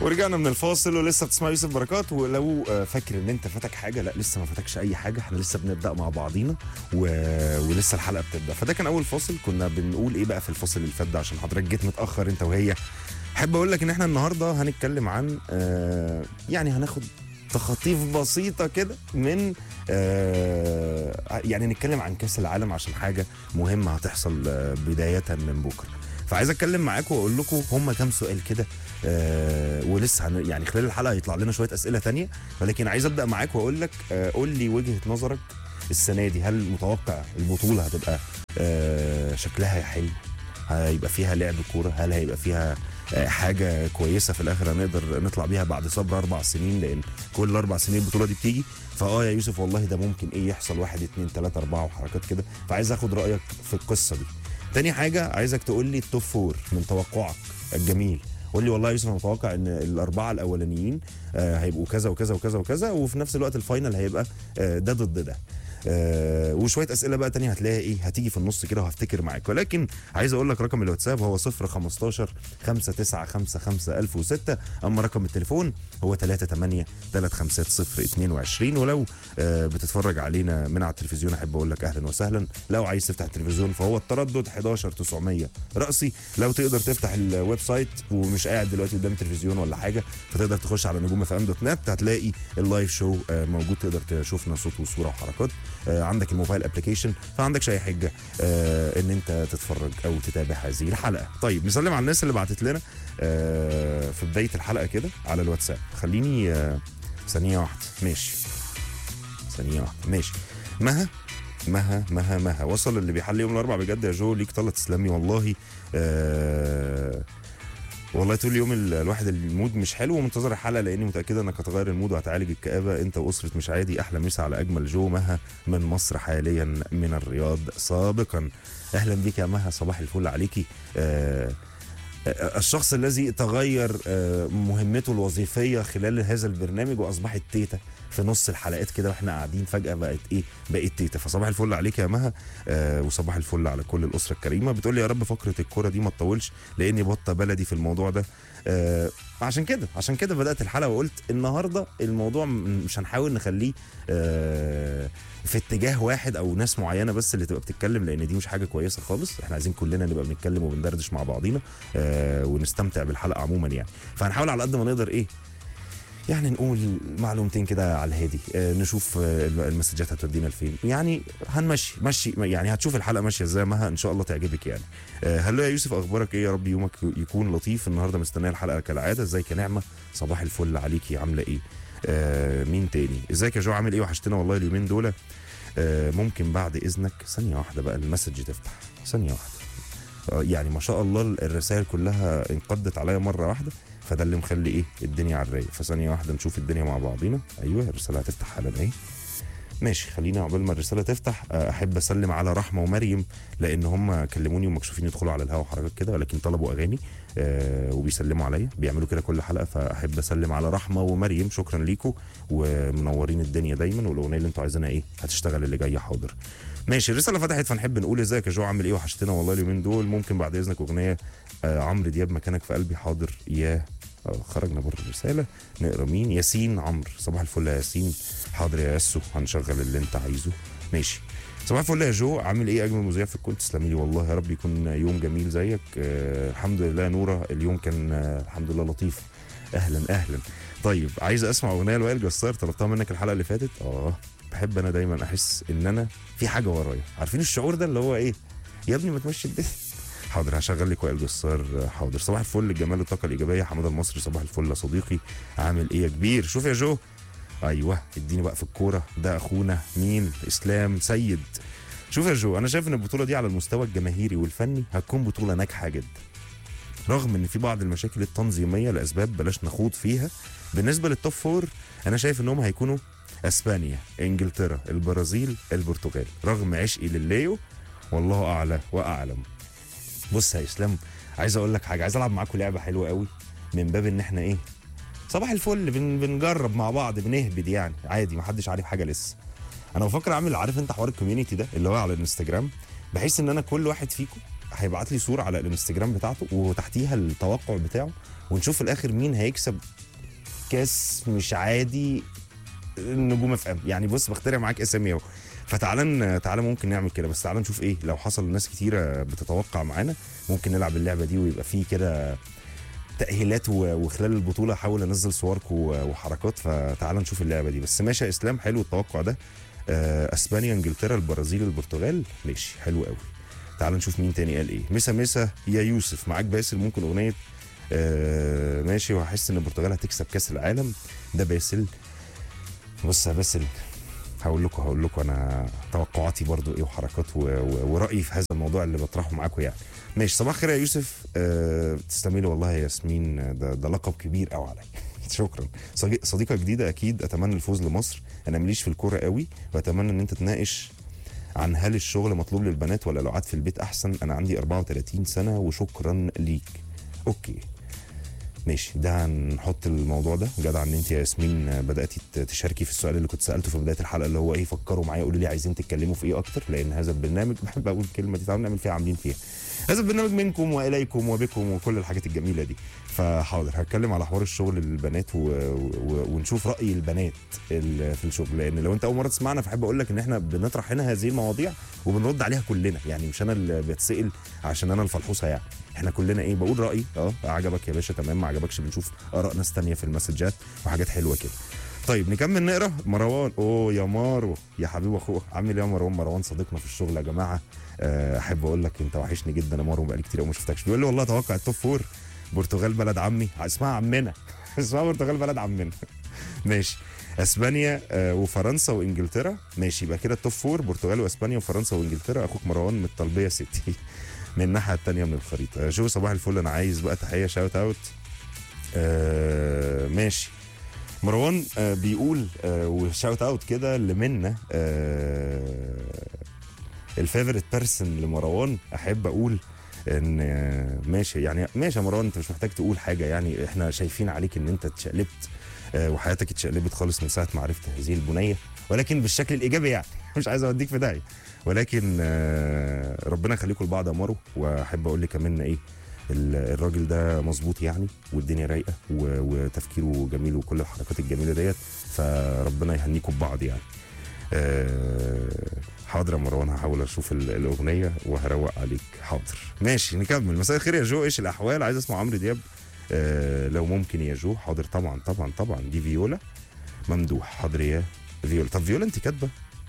ورجعنا من الفاصل ولسه بتسمع يوسف بركات ولو آه، فاكر ان انت فاتك حاجه لا لسه ما فاتكش اي حاجه احنا لسه بنبدا مع بعضينا و... ولسه الحلقه بتبدا فده كان اول فاصل كنا بنقول ايه بقى في الفاصل اللي فات ده عشان حضرتك جيت متاخر انت وهي احب اقول لك ان احنا النهارده هنتكلم عن آه يعني هناخد تخاطيف بسيطه كده من آه يعني نتكلم عن كاس العالم عشان حاجه مهمه هتحصل آه بدايه من بكره فعايز اتكلم معاكم واقول لكم هم كام سؤال كده آه ولسه هن يعني خلال الحلقه هيطلع لنا شويه اسئله تانية ولكن عايز ابدا معاك واقول لك آه قول لي وجهه نظرك السنه دي هل متوقع البطوله هتبقى آه شكلها حلو هيبقى فيها لعب كوره هل هيبقى فيها آه، حاجه كويسه في الاخر هنقدر نطلع بيها بعد صبر اربع سنين لان كل اربع سنين البطوله دي بتيجي فاه يا يوسف والله ده ممكن ايه يحصل واحد اتنين تلاته اربعه وحركات كده فعايز اخد رايك في القصه دي تاني حاجه عايزك تقول لي التوب فور من توقعك الجميل قول لي والله يا يوسف انا متوقع ان الاربعه الاولانيين آه هيبقوا كذا وكذا وكذا وكذا وفي نفس الوقت الفاينل هيبقى آه ده ضد ده آه وشويه اسئله بقى تانية هتلاقيها ايه هتيجي في النص كده وهفتكر معاك ولكن عايز اقول لك رقم الواتساب هو 015 5955 1006 اما رقم التليفون هو 38 350 22 ولو آه بتتفرج علينا من على التلفزيون احب اقول لك اهلا وسهلا لو عايز تفتح التلفزيون فهو التردد 11900 رأسي لو تقدر تفتح الويب سايت ومش قاعد دلوقتي قدام التلفزيون ولا حاجه فتقدر تخش على نجوم اف ام دوت نت هتلاقي اللايف شو آه، موجود تقدر تشوفنا صوت وصوره وحركات آه، عندك الموبايل ابلكيشن فعندكش اي حجه آه، ان انت تتفرج او تتابع هذه الحلقه طيب نسلم على الناس اللي بعتت لنا آه، في بدايه الحلقه كده على الواتساب خليني آه، ثانيه واحده ماشي ثانيه واحده ماشي مها مها مها مها وصل اللي بيحل يوم الاربعاء بجد يا جو ليك طلة تسلمي والله آه والله طول اليوم ال- الواحد المود مش حلو ومنتظر الحلقه لاني متاكد انك هتغير المود وهتعالج الكآبه انت واسره مش عادي احلى مسا على اجمل جو مها من مصر حاليا من الرياض سابقا اهلا بك يا مها صباح الفل عليكي آه آه، الشخص الذي تغير آه، مهمته الوظيفيه خلال هذا البرنامج واصبحت تيتا في نص الحلقات كده واحنا قاعدين فجاه بقت ايه بقت تيتا فصباح الفل عليك يا مها آه وصباح الفل على كل الاسره الكريمه بتقول لي يا رب فقره الكوره دي ما تطولش لاني بطه بلدي في الموضوع ده آه عشان كده عشان كده بدات الحلقه وقلت النهارده الموضوع م- مش هنحاول نخليه آه في اتجاه واحد او ناس معينه بس اللي تبقى بتتكلم لان دي مش حاجه كويسه خالص احنا عايزين كلنا نبقى بنتكلم وبندردش مع بعضينا آه ونستمتع بالحلقه عموما يعني فهنحاول على قد ما نقدر ايه يعني نقول معلومتين كده على الهادي آه نشوف آه الم- المسجات هتودينا لفين يعني هنمشي مشي يعني هتشوف الحلقه ماشيه ازاي مها ان شاء الله تعجبك يعني آه هلو يا يوسف اخبارك ايه يا رب يومك يكون لطيف النهارده مستنيه الحلقه كالعاده ازيك يا نعمه صباح الفل عليكي عامله ايه آه مين تاني ازيك يا جو عامل ايه وحشتنا والله اليومين دول آه ممكن بعد اذنك ثانيه واحده بقى المسج تفتح ثانيه واحده آه يعني ما شاء الله الرسائل كلها انقضت عليا مره واحده فده اللي مخلي ايه الدنيا على الرايق فثانيه واحده نشوف الدنيا مع بعضينا ايوه الرساله هتفتح حالا اهي ماشي خلينا عقبال ما الرساله تفتح آه، احب اسلم على رحمه ومريم لان هم كلموني ومكسوفين يدخلوا على الهوا وحركات كده ولكن طلبوا اغاني آه وبيسلموا عليا بيعملوا كده كل حلقه فاحب اسلم على رحمه ومريم شكرا ليكم ومنورين الدنيا دايما والاغنيه اللي انتوا عايزينها ايه هتشتغل اللي جايه حاضر ماشي الرساله فتحت فنحب نقول ازيك يا جو عامل ايه وحشتنا والله اليومين دول ممكن بعد اذنك اغنيه آه عمرو دياب مكانك في قلبي حاضر يا آه، خرجنا بره الرساله نقرا مين ياسين عمرو صباح الفل يا ياسين حاضر يا ياسو هنشغل اللي انت عايزه ماشي صباح الفل يا جو عامل ايه اجمل مذيع في الكون تسلمي لي والله يا رب يكون يوم جميل زيك آه الحمد لله نوره اليوم كان آه الحمد لله لطيف اهلا اهلا طيب عايز اسمع اغنيه لوائل جسار طلبتها منك الحلقه اللي فاتت اه بحب انا دايما احس ان انا في حاجه ورايا عارفين الشعور ده اللي هو ايه يا ابني ما تمشي الدنيا حاضر هشغل لك وائل جسار حاضر صباح الفل الجمال الطاقه الايجابيه حماده المصري صباح الفل يا صديقي عامل ايه يا كبير شوف يا جو ايوه اديني بقى في الكوره ده اخونا مين اسلام سيد شوف يا جو انا شايف ان البطوله دي على المستوى الجماهيري والفني هتكون بطوله ناجحه جدا رغم ان في بعض المشاكل التنظيميه لاسباب بلاش نخوض فيها بالنسبه للتوب فور انا شايف انهم هيكونوا اسبانيا انجلترا البرازيل البرتغال رغم عشقي لليو والله اعلى واعلم بص يا اسلام عايز اقول لك حاجه عايز العب معاكم لعبه حلوه قوي من باب ان احنا ايه صباح الفل بن بنجرب مع بعض بنهبد يعني عادي ما حدش عارف حاجه لسه انا بفكر اعمل عارف انت حوار الكوميونتي ده اللي هو على الانستجرام بحيث ان انا كل واحد فيكم هيبعت لي صوره على الانستجرام بتاعته وتحتيها التوقع بتاعه ونشوف في الاخر مين هيكسب كاس مش عادي النجوم اف ام يعني بص بخترع معاك اسامي اهو فتعالى ن- تعالى ممكن نعمل كده بس تعالى نشوف ايه لو حصل ناس كتيره بتتوقع معانا ممكن نلعب اللعبه دي ويبقى فيه كده تأهيلات و- وخلال البطولة احاول انزل صورك و- وحركات فتعال نشوف اللعبة دي بس ماشي يا اسلام حلو التوقع ده آه، اسبانيا انجلترا البرازيل البرتغال ماشي حلو قوي تعال نشوف مين تاني قال ايه مسا مسا يا يوسف معاك باسل ممكن اغنية آه، ماشي وهحس ان البرتغال هتكسب كاس العالم ده باسل بص يا باسل هقول لكم هقول لكم انا توقعاتي برضو ايه وحركات و... و... ورايي في هذا الموضوع اللي بطرحه معاكم يعني ماشي صباح الخير يا يوسف أه تسلمي لي والله يا ياسمين ده, ده لقب كبير قوي عليا شكرا صديق- صديقه جديده اكيد اتمنى الفوز لمصر انا ماليش في الكوره قوي واتمنى ان انت تناقش عن هل الشغل مطلوب للبنات ولا لو قعدت في البيت احسن انا عندي 34 سنه وشكرا ليك اوكي ماشي ده هنحط الموضوع ده جدع ان انت يا ياسمين بداتي ت- تشاركي في السؤال اللي كنت سالته في بدايه الحلقه اللي هو ايه فكروا معايا قولوا لي عايزين تتكلموا في ايه اكتر لان هذا البرنامج بحب اقول الكلمه دي تعالوا نعمل فيها عاملين فيها هذا البرنامج منكم واليكم وبكم وكل الحاجات الجميله دي فحاضر هتكلم على حوار الشغل للبنات و... و... ونشوف راي البنات ال- في الشغل لان لو انت اول مره تسمعنا فاحب اقول لك ان احنا بنطرح هنا هذه المواضيع وبنرد عليها كلنا يعني مش انا اللي بتسال عشان انا الفلحوسه يعني احنا كلنا ايه بقول رايي اه عجبك يا باشا تمام ما عجبكش بنشوف اراء ناس تانية في المسجات وحاجات حلوه كده طيب نكمل نقرا مروان اوه يا مارو يا حبيب اخوه عامل ايه يا مروان مروان صديقنا في الشغل يا جماعه آه، احب اقول لك انت وحشني جدا يا مارو بقالي كتير قوي ما شفتكش بيقول لي والله اتوقع التوب فور برتغال بلد عمي اسمها عمنا اسمها برتغال بلد عمنا ماشي اسبانيا آه، وفرنسا وانجلترا ماشي يبقى كده التوب فور برتغال واسبانيا وفرنسا وانجلترا اخوك مروان من الطلبيه سيتي من الناحيه الثانيه من الخريطه جو صباح الفل انا عايز بقى تحيه شاوت اوت آه ماشي مروان آه بيقول آه وشاوت اوت كده لمنى آه الفيفورت بيرسون لمروان احب اقول ان آه، ماشي يعني ماشي يا مروان انت مش محتاج تقول حاجه يعني احنا شايفين عليك ان انت اتشقلبت آه، وحياتك اتشقلبت خالص من ساعه ما عرفت هذه البنيه ولكن بالشكل الايجابي يعني مش عايز اوديك في داهيه ولكن آه، ربنا يخليكم لبعض يا مارو واحب اقول لك كمان ايه ال- الراجل ده مظبوط يعني والدنيا رايقه و- وتفكيره جميل وكل الحركات الجميله ديت فربنا يهنيكم ببعض يعني آه، حاضر يا مروان هحاول اشوف ال- الاغنيه وهروق عليك حاضر ماشي نكمل مساء الخير يا جو ايش الاحوال عايز اسمع عمرو دياب آه لو ممكن يا جو حاضر طبعا طبعا طبعا دي فيولا ممدوح حاضر يا فيولا طب فيولا انت كاتبه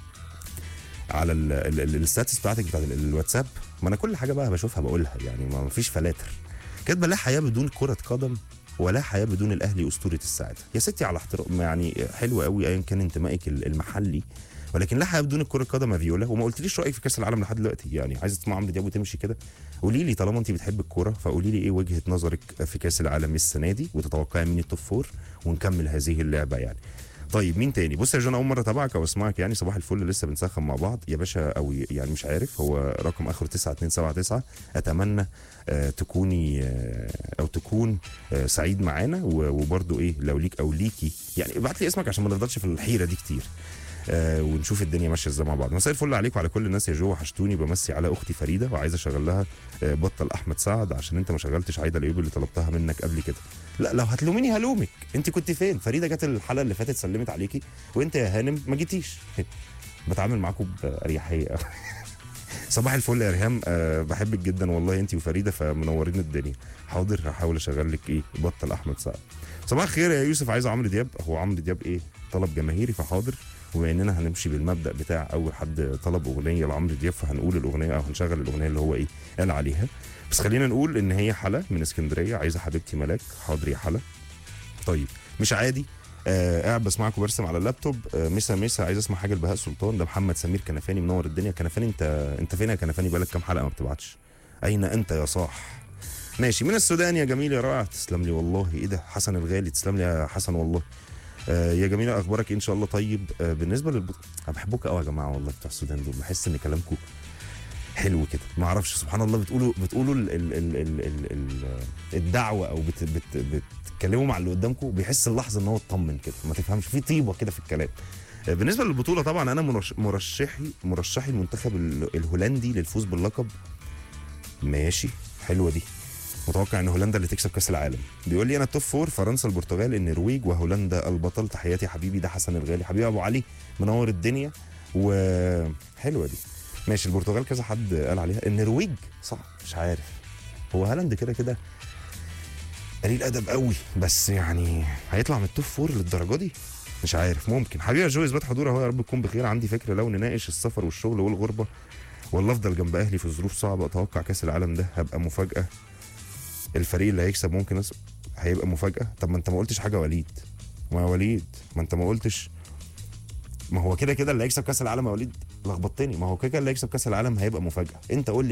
على ال- ال- ال- الستاتس بتاعتك بتاعت ال- الواتساب ما انا كل حاجه بقى بشوفها بقولها يعني ما فيش فلاتر كاتبه لا حياه بدون كره قدم ولا حياه بدون الاهلي اسطوره السعاده يا ستي على احترام يعني حلو قوي ايا كان انتمائك ال- المحلي ولكن لا حياه بدون الكره القدم يا فيولا وما قلتليش رايك في كاس العالم لحد دلوقتي يعني عايزه تسمع عمرو دياب وتمشي كده قولي لي طالما انت بتحب الكوره فقولي لي ايه وجهه نظرك في كاس العالم السنه دي وتتوقعي مين التوب فور ونكمل هذه اللعبه يعني طيب مين تاني بص يا جون اول مره اتابعك او اسمعك يعني صباح الفل لسه بنسخن مع بعض يا باشا او يعني مش عارف هو رقم اخره 9279 اتمنى آه تكوني آه او تكون آه سعيد معانا و- وبرضو ايه لو ليك او ليكي يعني ابعت لي اسمك عشان ما نفضلش في الحيره دي كتير آه ونشوف الدنيا ماشيه ازاي مع بعض مساء الفل عليكم وعلى كل الناس يا جو وحشتوني بمسي على اختي فريده وعايز اشغل لها آه بطل احمد سعد عشان انت ما شغلتش عايده الايوب اللي طلبتها منك قبل كده لا لو هتلوميني هلومك انت كنت فين فريده جت الحلقه اللي فاتت سلمت عليكي وانت يا هانم ما جيتيش بتعامل معاكم باريحيه قوي. صباح الفل يا ريهام أه بحبك جدا والله انت وفريده فمنورين الدنيا حاضر هحاول اشغل لك ايه بطل احمد سعد صباح الخير يا يوسف عايز عمرو دياب هو عمرو دياب ايه طلب جماهيري فحاضر وبما اننا هنمشي بالمبدا بتاع اول حد طلب اغنيه لعمرو دياب فهنقول الاغنيه او هنشغل الاغنيه اللي هو ايه قال عليها بس خلينا نقول ان هي حلا من اسكندريه عايزه حبيبتي ملاك حاضر يا حلا طيب مش عادي آه قاعد بسمعكم برسم على اللابتوب آه مسا مسا عايز اسمع حاجه لبهاء سلطان ده محمد سمير كنفاني منور الدنيا كنفاني انت انت فين يا كنفاني بقالك كام حلقه ما بتبعتش اين انت يا صاح ماشي من السودان يا جميل يا رائع تسلم لي والله ايه ده حسن الغالي تسلم لي يا حسن والله آه يا جميله اخبارك إيه؟ ان شاء الله طيب آه بالنسبه للبط... انا بحبكم قوي يا جماعه والله بتوع السودان دول بحس ان كلامكم حلو كده ما اعرفش سبحان الله بتقولوا بتقولوا ال ال ال ال ال ال الدعوه او بت بت بتتكلموا مع اللي قدامكم بيحس اللحظه ان هو اطمن كده ما تفهمش في طيبه كده في الكلام آه، بالنسبه للبطوله طبعا انا مرش- مرشحي مرشحي المنتخب ال- الهولندي للفوز باللقب ماشي حلوه دي متوقع ان هولندا اللي تكسب كاس العالم بيقول لي انا التوب فور فرنسا البرتغال النرويج وهولندا البطل تحياتي حبيبي ده حسن الغالي حبيبي ابو علي منور الدنيا وحلوه دي ماشي البرتغال كذا حد قال عليها النرويج صح مش عارف هو هالاند كده كده قليل ادب قوي بس يعني هيطلع من التوب فور للدرجه دي مش عارف ممكن حبيبي يا جو اثبات حضور اهو يا رب تكون بخير عندي فكره لو نناقش السفر والشغل والغربه والله افضل جنب اهلي في ظروف صعبه اتوقع كاس العالم ده هبقى مفاجاه الفريق اللي هيكسب ممكن أس... هيبقى مفاجاه طب ما انت ما قلتش حاجه وليد ما يا وليد ما انت ما قلتش ما هو كده كده اللي هيكسب كاس العالم يا وليد لخبطتني ما هو كده كده اللي هيكسب كاس العالم هيبقى مفاجاه انت قول لي